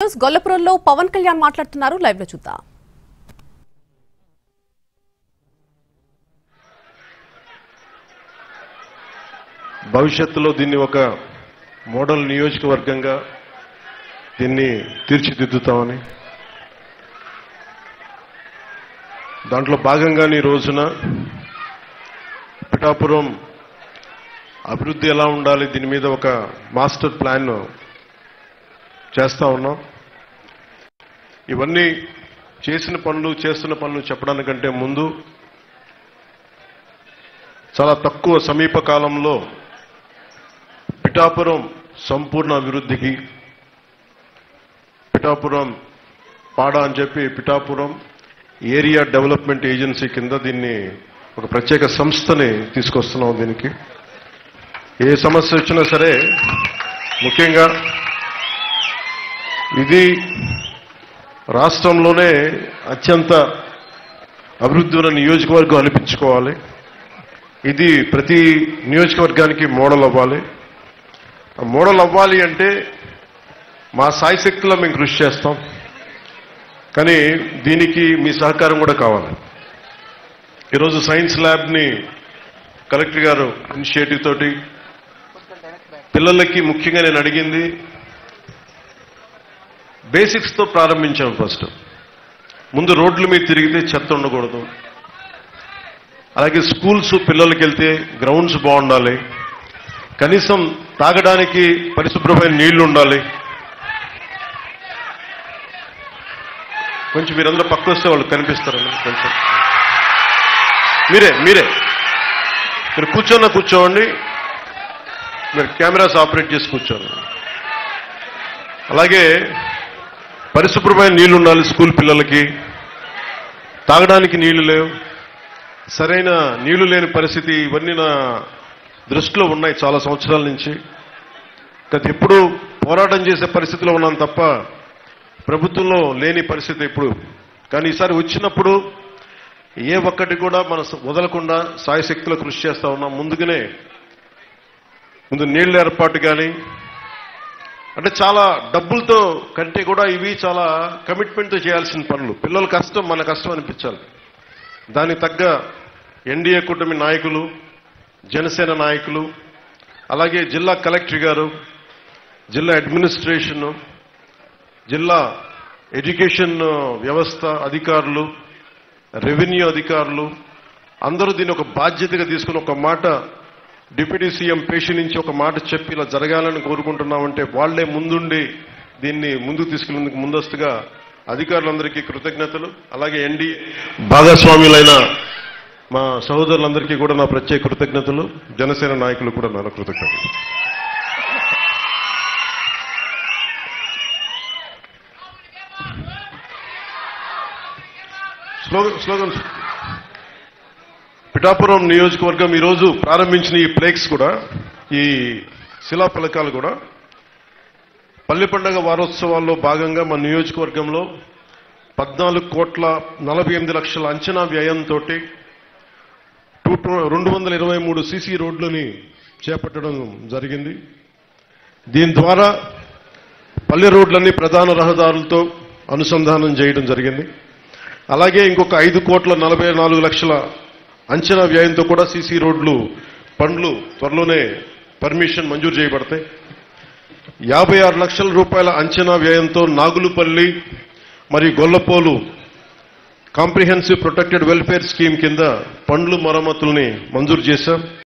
news గొల్లపురంలో Pawan Kalyan మాట్లాడుతున్నారు live లో చూద్దాం భవిష్యత్తులో దీన్ని ఒక మోడల్ నియోజకవర్గంగా దీన్ని తీర్చిదిద్దుతామని దాంట్లో భాగంగానే ఈ రోజున పిఠాపురం అభివృద్ధి ఎలా ఉండాలి దీని మీద ఒక మాస్టర్ ప్లాన్ చేస్తా ఉన్నాం ఇవన్నీ చేసిన పనులు చేస్తున్న పనులు చెప్పడానికంటే ముందు చాలా తక్కువ సమీప కాలంలో పిఠాపురం సంపూర్ణ అభివృద్ధికి పిఠాపురం పాడ అని చెప్పి పిఠాపురం ఏరియా డెవలప్మెంట్ ఏజెన్సీ కింద దీన్ని ఒక ప్రత్యేక సంస్థని తీసుకొస్తున్నాం దీనికి ఏ సమస్య వచ్చినా సరే ముఖ్యంగా ఇది రాష్ట్రంలోనే అత్యంత అభివృద్ధి ఉన్న నియోజకవర్గం అనిపించుకోవాలి ఇది ప్రతి నియోజకవర్గానికి మోడల్ అవ్వాలి ఆ మోడల్ అవ్వాలి అంటే మా సాయి శక్తిలో మేము కృషి చేస్తాం కానీ దీనికి మీ సహకారం కూడా కావాలి ఈరోజు సైన్స్ ల్యాబ్ని కలెక్టర్ గారు ఇనిషియేటివ్ తోటి పిల్లలకి ముఖ్యంగా నేను అడిగింది బేసిక్స్తో ప్రారంభించాం ఫస్ట్ ముందు రోడ్ల మీద తిరిగితే చెత్త ఉండకూడదు అలాగే స్కూల్స్ పిల్లలకి వెళ్తే గ్రౌండ్స్ బాగుండాలి కనీసం తాగడానికి పరిశుభ్రమైన నీళ్లు ఉండాలి కొంచెం మీరందరూ పక్క వస్తే వాళ్ళు కనిపిస్తారండి కొంచెం మీరే మీరే మీరు కూర్చోన్న కూర్చోండి మీరు కెమెరాస్ ఆపరేట్ చేసి కూర్చోండి అలాగే పరిశుభ్రమైన నీళ్లు ఉండాలి స్కూల్ పిల్లలకి తాగడానికి నీళ్లు లేవు సరైన నీళ్లు లేని పరిస్థితి ఇవన్నీ నా దృష్టిలో ఉన్నాయి చాలా సంవత్సరాల నుంచి గత ఎప్పుడు పోరాటం చేసే పరిస్థితిలో ఉన్నాను తప్ప ప్రభుత్వంలో లేని పరిస్థితి ఇప్పుడు కానీ ఈసారి వచ్చినప్పుడు ఏ ఒక్కటి కూడా మన వదలకుండా సాయశక్తిలో కృషి చేస్తా ఉన్నాం ముందుగానే ముందు నీళ్ల ఏర్పాటు కానీ అంటే చాలా డబ్బులతో కంటే కూడా ఇవి చాలా కమిట్మెంట్తో చేయాల్సిన పనులు పిల్లల కష్టం మన కష్టం అనిపించాలి దానికి తగ్గ ఎన్డీఏ కూటమి నాయకులు జనసేన నాయకులు అలాగే జిల్లా కలెక్టర్ గారు జిల్లా అడ్మినిస్ట్రేషన్ జిల్లా ఎడ్యుకేషన్ వ్యవస్థ అధికారులు రెవెన్యూ అధికారులు అందరూ దీన్ని ఒక బాధ్యతగా తీసుకుని ఒక మాట డిప్యూటీ సీఎం పేషి నుంచి ఒక మాట చెప్పి ఇలా జరగాలని కోరుకుంటున్నామంటే వాళ్లే ముందుండి దీన్ని ముందుకు తీసుకెళ్లేందుకు ముందస్తుగా అధికారులందరికీ కృతజ్ఞతలు అలాగే ఎన్డీ భాగస్వాములైన మా సహోదరులందరికీ కూడా నా ప్రత్యేక కృతజ్ఞతలు జనసేన నాయకులు కూడా నా కృతజ్ఞతలు స్లోగన్ స్లోగన్ పిఠాపురం నియోజకవర్గం ఈరోజు ప్రారంభించిన ఈ ప్లేక్స్ కూడా ఈ శిలా ఫలకాలు కూడా పల్లె పండుగ వారోత్సవాల్లో భాగంగా మన నియోజకవర్గంలో పద్నాలుగు కోట్ల నలభై ఎనిమిది లక్షల అంచనా వ్యయంతో రెండు వందల ఇరవై మూడు సీసీ రోడ్లని చేపట్టడం జరిగింది దీని ద్వారా పల్లె రోడ్లన్నీ ప్రధాన రహదారులతో అనుసంధానం చేయడం జరిగింది అలాగే ఇంకొక ఐదు కోట్ల నలభై నాలుగు లక్షల అంచనా వ్యయంతో కూడా సీసీ రోడ్లు పనులు త్వరలోనే పర్మిషన్ మంజూరు చేయబడతాయి యాభై ఆరు లక్షల రూపాయల అంచనా వ్యయంతో నాగులుపల్లి మరియు Gollapolu comprehensive protected welfare scheme కింద పండ్లు మరమ్మతుల్ని మంజూరు చేశాం